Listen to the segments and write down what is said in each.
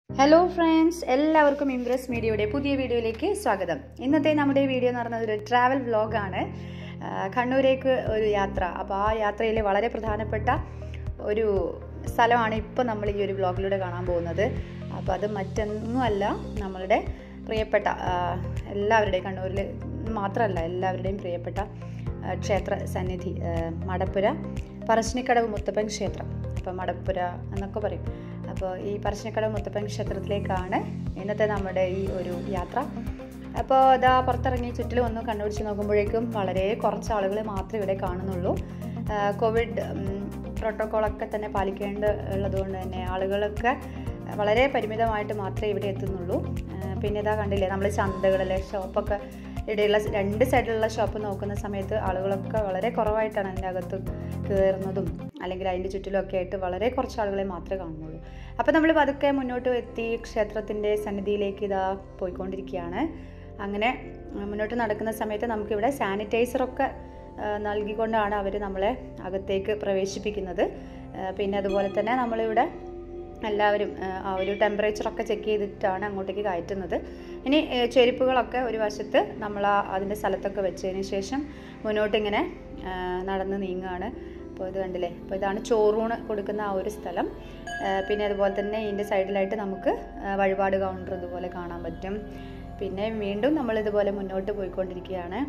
hello friends എല്ലാവർക്കും Impress മീഡിയയുടെ പുതിയ വീഡിയോയിലേക്ക് സ്വാഗതം ഇന്നത്തെ നമ്മുടെ വീഡിയോ എന്ന് പറയുന്നത് ഒരു ട്രാവൽ വ്ലോഗാണ് കണ്ണൂരേക്ക് ഒരു യാത്ര അപ്പോൾ ആ യാത്രയിൽ വളരെ പ്രധാനപ്പെട്ട ഒരു സ്ഥലമാണ് ഇപ്പോൾ നമ്മൾ ഈ ഒരു വ്ലോഗിലൂടെ കാണാൻ പോകുന്നത് അപ്പോൾ അത് മറ്റൊന്നുമല്ല നമ്മളുടെ പ്രിയപ്പെട്ട ആ, എല്ലാവരുടെയും കണ്ണൂരിൽ മാത്രമല്ല എല്ലാവരുടെയും പ്രിയപ്പെട്ട ആ, ക്ഷേത്ര സന്നിധി ആ, മടപ്പുര പറശ്ശിനിക്കടവ് മുത്തപ്പൻ ക്ഷേത്രം അപ്പോൾ മടപ്പുര എന്നൊക്കെ പറയും അപ്പോൾ ഈ പറശ്ശിനിക്കടവ് മുത്തപ്പൻ ക്ഷേത്രത്തിലേക്കാണ് ഇന്നത്തെ നമ്മുടെ ഈ ഒരു യാത്ര അപ്പോൾ ഇതാ പുറത്തിറങ്ങി ചുറ്റിലും ഒന്ന് കണ്ണുപിടിച്ച് നോക്കുമ്പോഴേക്കും വളരെ കുറച്ച് ആളുകൾ മാത്രമേ ഇവിടെ കാണുന്നുള്ളൂ ആ, കോവിഡ് ഉം, പ്രോട്ടോക്കോളൊക്കെ തന്നെ പാലിക്കേണ്ട ഉള്ളതുകൊണ്ട് തന്നെ ആളുകളൊക്കെ വളരെ പരിമിതമായിട്ട് മാത്രമേ ഇവിടെ എത്തുന്നുള്ളൂ ആ, പിന്നെ ഇതാ കണ്ടില്ലേ നമ്മൾ ചന്തകളിലെ ഷോപ്പൊക്കെ ഇവിടെയുള്ള രണ്ട് സൈഡിലുള്ള ഷോപ്പ് നോക്കുന്ന സമയത്ത് ആളുകളൊക്കെ വളരെ കുറവായിട്ടാണ് അതിൻ്റെ അകത്ത് കയറുന്നതും അല്ലെങ്കിൽ അതിൻ്റെ ചുറ്റിലൊക്കെ ആയിട്ട് വളരെ കുറച്ച് ആളുകളെ മാത്രമേ കാണുന്നുള്ളൂ അപ്പോൾ നമ്മൾ പതുക്കെ മുന്നോട്ട് എത്തി ക്ഷേത്രത്തിൻ്റെ സന്നിധിയിലേക്ക് ഇതാ പോയിക്കൊണ്ടിരിക്കുകയാണ് അങ്ങനെ ആ, മുന്നോട്ട് നടക്കുന്ന സമയത്ത് നമുക്കിവിടെ സാനിറ്റൈസറൊക്കെ ആ, നൽകിക്കൊണ്ടാണ് അവർ നമ്മളെ അകത്തേക്ക് പ്രവേശിപ്പിക്കുന്നത് ആ, പിന്നെ അതുപോലെ തന്നെ നമ്മളിവിടെ എല്ലാവരും ആ, ആ ഒരു ടെമ്പറേച്ചറൊക്കെ ചെക്ക് ചെയ്തിട്ടാണ് അങ്ങോട്ടേക്ക് കയറ്റുന്നത് ഇനി ഏ, ചെരുപ്പുകളൊക്കെ ഒരു വശത്ത് നമ്മൾ ആ അതിൻ്റെ സ്ഥലത്തൊക്കെ വെച്ചതിന് ശേഷം മുന്നോട്ട് ഇങ്ങനെ ആ, നടന്ന് നീങ്ങുകയാണ് അപ്പോൾ ഇത് കണ്ടില്ലേ അപ്പോൾ ഇതാണ് ചോറൂണ് കൊടുക്കുന്ന ആ ഒരു സ്ഥലം ആ, പിന്നെ അതുപോലെ തന്നെ ഇതിൻ്റെ സൈഡിലായിട്ട് നമുക്ക് ആ, വഴിപാട് കൗണ്ടർ ഇതുപോലെ കാണാൻ പറ്റും പിന്നെ വീണ്ടും നമ്മൾ ഇതുപോലെ മുന്നോട്ട് പോയിക്കൊണ്ടിരിക്കുകയാണ്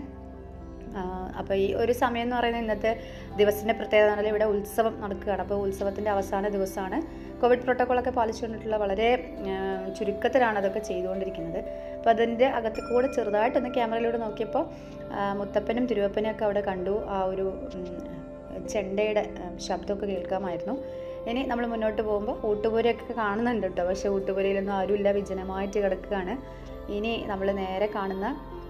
അപ്പോൾ ഈ ഒരു സമയം എന്ന് പറയുന്നത് ഇന്നത്തെ ദിവസത്തിൻ്റെ പ്രത്യേകത എന്ന് പറഞ്ഞാൽ ഇവിടെ ഉത്സവം നടക്കുകയാണ് അപ്പോൾ ഉത്സവത്തിൻ്റെ അവസാന ദിവസമാണ് കോവിഡ് പ്രോട്ടോക്കോളൊക്കെ പാലിച്ചുകൊണ്ടിട്ടുള്ള വളരെ ആ, ചുരുക്കത്തിലാണ് അതൊക്കെ ചെയ്തുകൊണ്ടിരിക്കുന്നത് അപ്പോൾ അതിൻ്റെ അകത്ത് കൂടെ ചെറുതായിട്ടൊന്ന് ക്യാമറയിലൂടെ നോക്കിയപ്പോൾ ആ, മുത്തപ്പനും തിരുവപ്പനും ഒക്കെ അവിടെ കണ്ടു ആ ഒരു ഉം, ചെണ്ടയുടെ ആ, ശബ്ദമൊക്കെ കേൾക്കാമായിരുന്നു ഇനി നമ്മൾ മുന്നോട്ട് പോകുമ്പോൾ ഊട്ടുപുരയൊക്കെ കാണുന്നുണ്ട് കേട്ടോ പക്ഷേ ഊട്ടുപുരയിലൊന്നും ആരുമില്ല വിജനമായിട്ട് കിടക്കുകയാണ് ഇനി നമ്മൾ നേരെ കാണുന്ന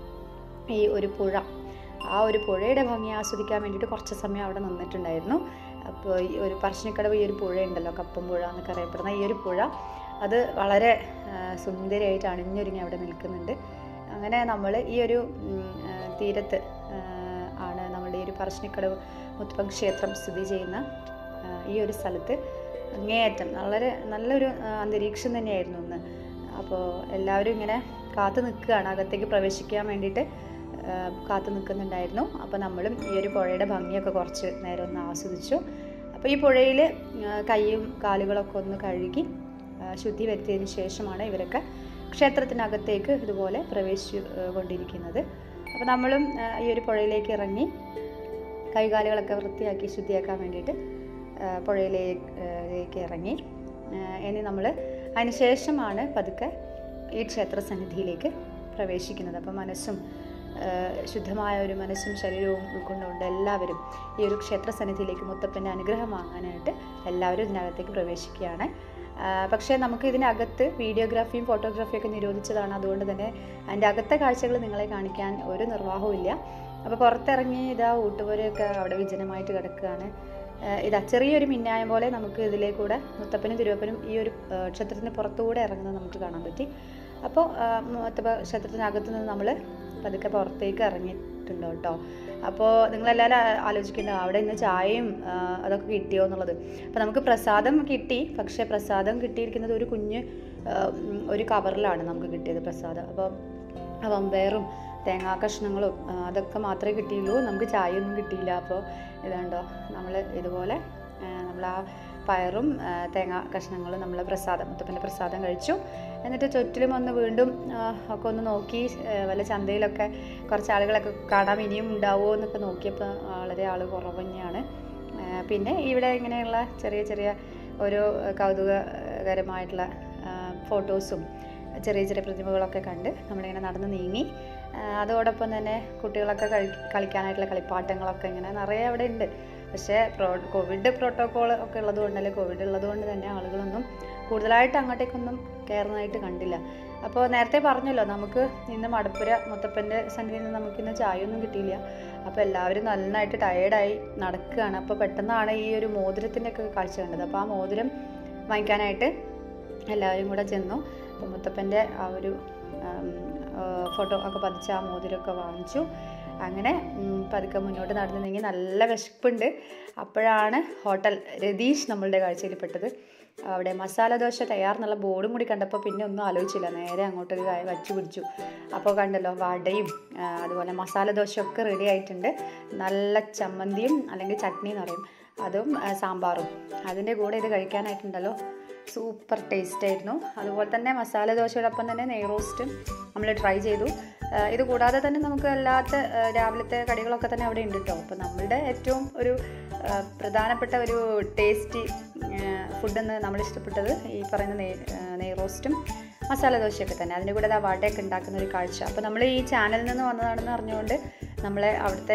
ഈ ഒരു പുഴ ആ ഒരു പുഴയുടെ ഭംഗി ആസ്വദിക്കാൻ വേണ്ടിയിട്ട് കുറച്ച് സമയം അവിടെ നിന്നിട്ടുണ്ടായിരുന്നു അപ്പോൾ ഈ ഒരു പറശ്ശിനിക്കടവ് ഈ ഒരു പുഴ ഉണ്ടല്ലോ കപ്പം പുഴ എന്നൊക്കെ അറിയപ്പെടുന്ന ഈ ഒരു പുഴ അത് വളരെ ആ, സുന്ദരിയായിട്ട് അണിഞ്ഞൊരുങ്ങി അവിടെ നിൽക്കുന്നുണ്ട് അങ്ങനെ നമ്മൾ ഈ ഒരു ഉം, ആ, തീരത്ത് ആ, ആണ് നമ്മുടെ ഈ ഒരു പറശ്ശിനിക്കടവ് മുത്തപ്പൻ ക്ഷേത്രം സ്ഥിതി ചെയ്യുന്ന ആ, ഈ ഒരു സ്ഥലത്ത് അങ്ങേയറ്റം വളരെ നല്ലൊരു ആ, അന്തരീക്ഷം തന്നെയായിരുന്നു ഇന്ന് അപ്പോൾ എല്ലാവരും ഇങ്ങനെ കാത്തു നിൽക്കുകയാണ് അകത്തേക്ക് പ്രവേശിക്കാൻ വേണ്ടിയിട്ട് ആ, കാത്തു നിൽക്കുന്നുണ്ടായിരുന്നു അപ്പോൾ നമ്മളും ഈ ഒരു പുഴയുടെ ഭംഗിയൊക്കെ കുറച്ച് നേരം ഒന്ന് ആസ്വദിച്ചു അപ്പോൾ ഈ പുഴയിൽ കൈയും കാലുകളൊക്കെ ഒന്ന് കഴുകി ആ, ശുദ്ധി വരുത്തിയതിന് ശേഷമാണ് ഇവരൊക്കെ ക്ഷേത്രത്തിനകത്തേക്ക് ഇതുപോലെ പ്രവേശിച്ചു ആ, കൊണ്ടിരിക്കുന്നത് അപ്പോൾ നമ്മളും ആ, ഈ ഒരു പുഴയിലേക്ക് ഇറങ്ങി കൈകാലുകളൊക്കെ വൃത്തിയാക്കി ശുദ്ധിയാക്കാൻ വേണ്ടിയിട്ട് ആ, പുഴയിലേക്ക് ഇറങ്ങി ആ, ഇനി നമ്മൾ അതിന് ശേഷമാണ് പതുക്കെ ഈ ക്ഷേത്ര സന്നിധിയിലേക്ക് പ്രവേശിക്കുന്നത് അപ്പോൾ മനസ്സും ആ, ശുദ്ധമായ ഒരു മനസ്സും ശരീരവും ഉൾക്കൊണ്ടുകൊണ്ട് എല്ലാവരും ഈ ഒരു ക്ഷേത്ര സന്നിധിയിലേക്ക് മുത്തപ്പൻ്റെ അനുഗ്രഹം വാങ്ങാനായിട്ട് എല്ലാവരും ഇതിനകത്തേക്ക് പ്രവേശിക്കുകയാണ് ആ, പക്ഷേ നമുക്ക് ഇതിനകത്ത് വീഡിയോഗ്രാഫിയും ഫോട്ടോഗ്രാഫിയും ഒക്കെ നിരോധിച്ചതാണ് അതുകൊണ്ട് തന്നെ അതിൻ്റെ അകത്തെ കാഴ്ചകൾ നിങ്ങളെ കാണിക്കാൻ ഒരു നിർവാഹവും ഇല്ല അപ്പോൾ പുറത്തിറങ്ങി ഇതാ ഊട്ടുപോരയൊക്കെ അവിടെ വിജനമായിട്ട് കിടക്കുകയാണ് ആ, ഇതാ ചെറിയൊരു മിന്നായം പോലെ നമുക്ക് ഇതിലേക്കൂടെ മുത്തപ്പനും തിരുവപ്പനും ഈ ഒരു ആ, ക്ഷേത്രത്തിന് പുറത്തുകൂടെ ഇറങ്ങുന്നത് നമുക്ക് കാണാൻ പറ്റി അപ്പോൾ ആ, മുത്തപ്പ ക്ഷേത്രത്തിനകത്ത് നിന്ന് നമ്മൾ പതുക്കെ പുറത്തേക്ക് ഇറങ്ങിയിട്ടുണ്ട് കേട്ടോ അപ്പോൾ നിങ്ങളെല്ലാവരും ആ- ആലോചിക്കേണ്ട അവിടെ ഇന്ന് ചായയും ആ, അതൊക്കെ കിട്ടിയോ എന്നുള്ളത് അപ്പോൾ നമുക്ക് പ്രസാദം കിട്ടി പക്ഷേ പ്രസാദം കിട്ടിയിരിക്കുന്നത് ഒരു കുഞ്ഞ് ആ, ഉം, ഒരു കവറിലാണ് നമുക്ക് കിട്ടിയത് പ്രസാദം അപ്പോൾ വമ്പയറും തേങ്ങാ കഷ്ണങ്ങളും ആ, അതൊക്കെ മാത്രമേ കിട്ടിയുള്ളൂ നമുക്ക് ചായയൊന്നും കിട്ടിയില്ല അപ്പോൾ ഇതുണ്ടോ നമ്മൾ ഇതുപോലെ നമ്മൾ ആ പയറും ആ, തേങ്ങാ കഷ്ണങ്ങളും നമ്മൾ പ്രസാദം മുത്തപ്പൻ്റെ പ്രസാദം കഴിച്ചു എന്നിട്ട് ചുറ്റിലും ഒന്ന് വീണ്ടും ആ, ഒക്കെ ഒന്ന് നോക്കി ആ, വല്ല ചന്തയിലൊക്കെ കുറച്ച് ആളുകളൊക്കെ കാണാൻ ഇനിയും ഉണ്ടാവുമോ എന്നൊക്കെ നോക്കിയപ്പോൾ വളരെ ആൾ കുറവ് തന്നെയാണ് ആ, പിന്നെ ഇവിടെ ഇങ്ങനെയുള്ള ചെറിയ ചെറിയ ഓരോ കൗതുകകരമായിട്ടുള്ള ആ, ഫോട്ടോസും ചെറിയ ചെറിയ പ്രതിമകളൊക്കെ കണ്ട് നമ്മളിങ്ങനെ നടന്ന് നീങ്ങി ആ, അതോടൊപ്പം തന്നെ കുട്ടികളൊക്കെ കളി കളിക്കാനായിട്ടുള്ള കളിപ്പാട്ടങ്ങളൊക്കെ ഇങ്ങനെ നിറയെ അവിടെ ഉണ്ട് പക്ഷേ പ്രോ കോവിഡ് പ്രോട്ടോക്കോൾ ഒക്കെ ഉള്ളത് കൊണ്ടല്ലേ കോവിഡ് ഉള്ളത് കൊണ്ട് തന്നെ ആളുകളൊന്നും കൂടുതലായിട്ട് അങ്ങോട്ടേക്കൊന്നും കയറുന്നതായിട്ട് കണ്ടില്ല അപ്പോൾ നേരത്തെ പറഞ്ഞല്ലോ നമുക്ക് ഇന്ന് മടപ്പുര മുത്തപ്പൻ്റെ സന്നിധിയിൽ നിന്ന് നമുക്കിന്ന് ചായയൊന്നും കിട്ടിയില്ല അപ്പോൾ എല്ലാവരും നന്നായിട്ട് ടയേർഡായി നടക്കുകയാണ് അപ്പോൾ പെട്ടെന്നാണ് ഈ ഒരു മോതിരത്തിൻ്റെ ഒക്കെ കാഴ്ച കണ്ടത് അപ്പോൾ ആ മോതിരം വാങ്ങിക്കാനായിട്ട് എല്ലാവരും കൂടെ ചെന്നു അപ്പോൾ മുത്തപ്പൻ്റെ ആ ഒരു ആം, ആ, ഫോട്ടോ ഒക്കെ പതിച്ച ആ മോതിരമൊക്കെ വാങ്ങിച്ചു അങ്ങനെ ഉം, പതുക്കെ മുന്നോട്ട് നടന്നു നീങ്ങി നല്ല വിശപ്പുണ്ട് അപ്പോഴാണ് ഹോട്ടൽ രതീഷ് നമ്മളുടെ കാഴ്ചയിൽപ്പെട്ടത് അവിടെ മസാല ദോശ തയ്യാറെന്നുള്ള ബോർഡും കൂടി കണ്ടപ്പോൾ പിന്നെ ഒന്നും ആലോചിച്ചില്ല നേരെ അങ്ങോട്ട് ഒരു കായ വച്ചു പിടിച്ചു അപ്പോൾ കണ്ടല്ലോ വടയും ആ, അതുപോലെ മസാല ദോശയൊക്കെ റെഡി ആയിട്ടുണ്ട് നല്ല ചമ്മന്തിയും അല്ലെങ്കിൽ ചട്നി എന്ന് പറയും അതും ആ, സാമ്പാറും അതിൻ്റെ കൂടെ ഇത് കഴിക്കാനായിട്ടുണ്ടല്ലോ സൂപ്പർ ടേസ്റ്റ് ആയിരുന്നു അതുപോലെ തന്നെ മസാല ദോശയോടൊപ്പം തന്നെ നെയ് റോസ്റ്റും നമ്മൾ ട്രൈ ചെയ്തു ആ, ഇത് കൂടാതെ തന്നെ നമുക്ക് അല്ലാത്ത ആ, രാവിലത്തെ കടികളൊക്കെ തന്നെ അവിടെ ഉണ്ട് കേട്ടോ അപ്പോൾ നമ്മളുടെ ഏറ്റവും ഒരു ആ, പ്രധാനപ്പെട്ട ഒരു ടേസ്റ്റി ഫുഡെന്ന് നമ്മൾ ഇഷ്ടപ്പെട്ടത് ഈ പറയുന്ന നെയ് ആ, നെയ് റോസ്റ്റും മസാല ദോശയൊക്കെ തന്നെ അതിൻ്റെ കൂടെ ആ വടയൊക്കെ ഉണ്ടാക്കുന്ന ഒരു കാഴ്ച അപ്പോൾ നമ്മൾ ഈ ചാനലിൽ നിന്ന് വന്നതാണെന്ന് അറിഞ്ഞുകൊണ്ട് നമ്മളെ അവിടുത്തെ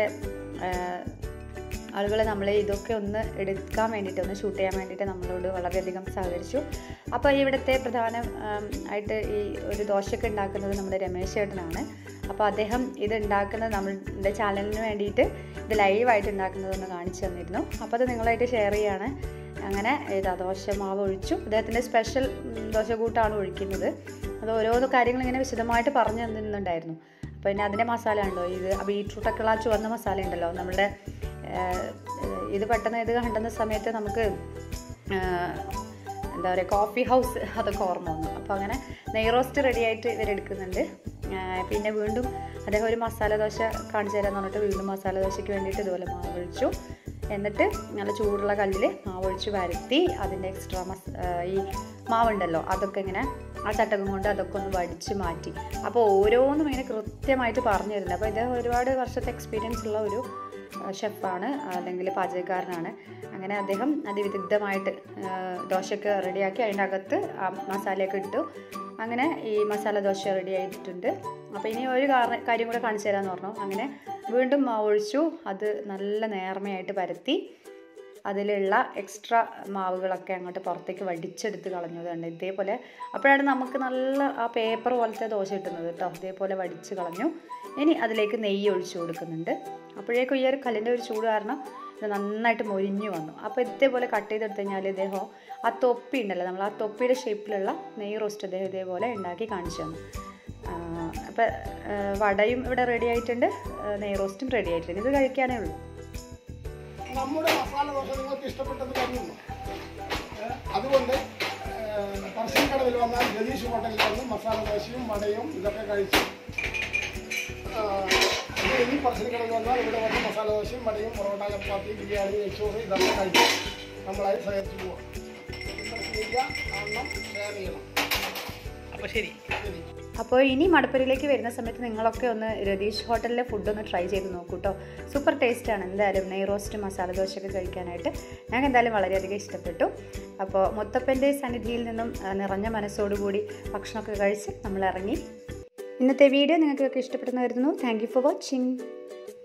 ആളുകൾ നമ്മളെ ഇതൊക്കെ ഒന്ന് എടുക്കാൻ വേണ്ടിയിട്ട് ഒന്ന് ഷൂട്ട് ചെയ്യാൻ വേണ്ടിയിട്ട് നമ്മളോട് വളരെയധികം സഹകരിച്ചു അപ്പോൾ ഇവിടുത്തെ പ്രധാന ആം, ആയിട്ട് ഈ ഒരു ദോശയൊക്കെ ഉണ്ടാക്കുന്നത് നമ്മുടെ രമേശ് ചേട്ടനാണ് അപ്പോൾ അദ്ദേഹം ഇത് ഉണ്ടാക്കുന്നത് നമ്മളുടെ ചാനലിന് വേണ്ടിയിട്ട് ഇത് ലൈവായിട്ട് ഉണ്ടാക്കുന്നതൊന്ന് കാണിച്ചു തന്നിരുന്നു അപ്പോൾ അത് നിങ്ങളായിട്ട് ഷെയർ ചെയ്യാണ് അങ്ങനെ ഇതാ ദോശ മാവ് ഒഴിച്ചു അദ്ദേഹത്തിൻ്റെ സ്പെഷ്യൽ ദോശ കൂട്ടാണ് ഒഴിക്കുന്നത് അത് ഓരോരോ കാര്യങ്ങൾ ഇങ്ങനെ വിശദമായിട്ട് പറഞ്ഞു തന്നിട്ടുണ്ടായിരുന്നു അപ്പോൾ പിന്നെ അതിൻ്റെ മസാല ഉണ്ടോ ഇത് ബീട്രൂട്ടൊക്കെ ഉള്ള ആ ചുവന്ന മസാല ഉണ്ടല്ലോ നമ്മുടെ ഏഹ്, ഇത് പെട്ടെന്ന് ഇത് കണ്ടുന്ന സമയത്ത് നമുക്ക് ഏഹ്, എന്താ പറയുക കോഫി ഹൗസ് അതൊക്കെ ഓർമ്മ വന്നു അപ്പോൾ അങ്ങനെ നെയ് റോസ്റ്റ് റെഡി ആയിട്ട് ഇവരെടുക്കുന്നുണ്ട് ഏഹ്, പിന്നെ വീണ്ടും അദ്ദേഹം ഒരു മസാല ദോശ കാണിച്ചു തരാമെന്ന് പറഞ്ഞിട്ട് വീണ്ടും മസാല ദോശയ്ക്ക് വേണ്ടിയിട്ട് ഇതുപോലെ മാവ് ഒഴിച്ചു എന്നിട്ട് നല്ല ചൂടുള്ള കല്ലിൽ മാവൊഴിച്ച് വരുത്തി അതിൻ്റെ എക്സ്ട്രാ മസ് ആ, ഈ മാവുണ്ടല്ലോ അതൊക്കെ ഇങ്ങനെ ആ ചട്ടകം കൊണ്ട് അതൊക്കെ ഒന്ന് വടിച്ച് മാറ്റി അപ്പോൾ ഓരോന്നും ഇങ്ങനെ കൃത്യമായിട്ട് പറഞ്ഞു തരുന്നത് അപ്പോൾ ഇദ്ദേഹം ഒരുപാട് വർഷത്തെ എക്സ്പീരിയൻസ് ഉള്ള ഒരു ആ, ഷെഫാണ് അല്ലെങ്കിൽ പാചകക്കാരനാണ് അങ്ങനെ അദ്ദേഹം അതിവിദഗ്ധമായിട്ട് ആ, ദോശയൊക്കെ റെഡിയാക്കി അതിൻ്റെ അകത്ത് ആ മസാലയൊക്കെ ഇട്ടു അങ്ങനെ ഈ മസാല ദോശ റെഡി ആയിട്ടുണ്ട് അപ്പോൾ ഇനി ഒരു കാര- കാര്യം കൂടെ കാണിച്ചു തരാമെന്ന് പറഞ്ഞു അങ്ങനെ വീണ്ടും മാവ് ഒഴിച്ചു അത് നല്ല നേർമയായിട്ട് പരത്തി അതിലുള്ള എക്സ്ട്രാ മാവുകളൊക്കെ അങ്ങോട്ട് പുറത്തേക്ക് വടിച്ചെടുത്ത് കളഞ്ഞതുണ്ട് ഇതേപോലെ അപ്പോഴാണ് നമുക്ക് നല്ല ആ പേപ്പർ പോലത്തെ ദോശ കിട്ടുന്നത് കേട്ടോ ഇതേപോലെ വടിച്ച് കളഞ്ഞു ഇനി അതിലേക്ക് നെയ്യ് ഒഴിച്ചു കൊടുക്കുന്നുണ്ട് അപ്പോഴേക്കും ഈ ഒരു കല്ലിൻ്റെ ഒരു ചൂട് കാരണം ഇത് നന്നായിട്ട് മൊരിഞ്ഞു വന്നു അപ്പോൾ ഇതേപോലെ കട്ട് ചെയ്തെടുത്ത് കഴിഞ്ഞാൽ ഇദ്ദേഹം ആ തൊപ്പി ഉണ്ടല്ലോ നമ്മൾ ആ തൊപ്പിയുടെ ഷേപ്പിലുള്ള നെയ്യ് റോസ്റ്റ് അദ്ദേഹം ഇതേപോലെ ഉണ്ടാക്കി കാണിച്ചു തന്നു അപ്പോൾ വടയും ഇവിടെ റെഡി ആയിട്ടുണ്ട് ആ, നെയ് റോസ്റ്റും റെഡി ആയിട്ടുണ്ട് ഇത് കഴിക്കാനേ ഉള്ളൂ നമ്മുടെ മസാല ദോശ നിങ്ങൾക്ക് ഇഷ്ടപ്പെട്ടത് കരുതുന്നു ഏഹ് അതുകൊണ്ട് പറശ്ശിനി കടവിൽ വന്നാൽ ജതീഷ് ഹോട്ടലിൽ വന്ന് മസാല ദോശയും വടയും ഇതൊക്കെ കഴിച്ച് ആഹ് ഇത് ഇനി പറശ്ശിനി കടവിൽ വന്നാൽ ഇവിടെ വന്ന് മസാല ദോശയും വടയും പൊറോട്ട ചപ്പാത്തി ബിരിയാണി നെച്ചോറ് ഇതൊക്കെ കഴിച്ച് നമ്മളായി സഹകരിച്ച് പോവാം പരിശ്രമിക്കുക കാണണം ഷെയർ ചെയ്യണം അപ്പോൾ ശരി ശരി അപ്പോൾ ഇനി മടപ്പൂരിലേക്ക് വരുന്ന സമയത്ത് നിങ്ങളൊക്കെ ഒന്ന് രതീഷ് ഹോട്ടലിലെ ഫുഡ് ഒന്ന് ട്രൈ ചെയ്ത് നോക്കൂ കേട്ടോ സൂപ്പർ ടേസ്റ്റാണ് എന്തായാലും നെയ് റോസ്റ്റ് മസാല ദോശയൊക്കെ കഴിക്കാനായിട്ട് ഞങ്ങൾക്ക് എന്തായാലും വളരെയധികം ഇഷ്ടപ്പെട്ടു അപ്പോൾ മുത്തപ്പൻ്റെ സന്നിധിയിൽ നിന്നും ആ, നിറഞ്ഞ മനസ്സോടുകൂടി ഭക്ഷണമൊക്കെ കഴിച്ച് നമ്മൾ ഇറങ്ങി ഇന്നത്തെ വീഡിയോ നിങ്ങൾക്കൊക്കെ ഇഷ്ടപ്പെടുന്ന വരുന്നു താങ്ക് യു ഫോർ വാച്ചിങ്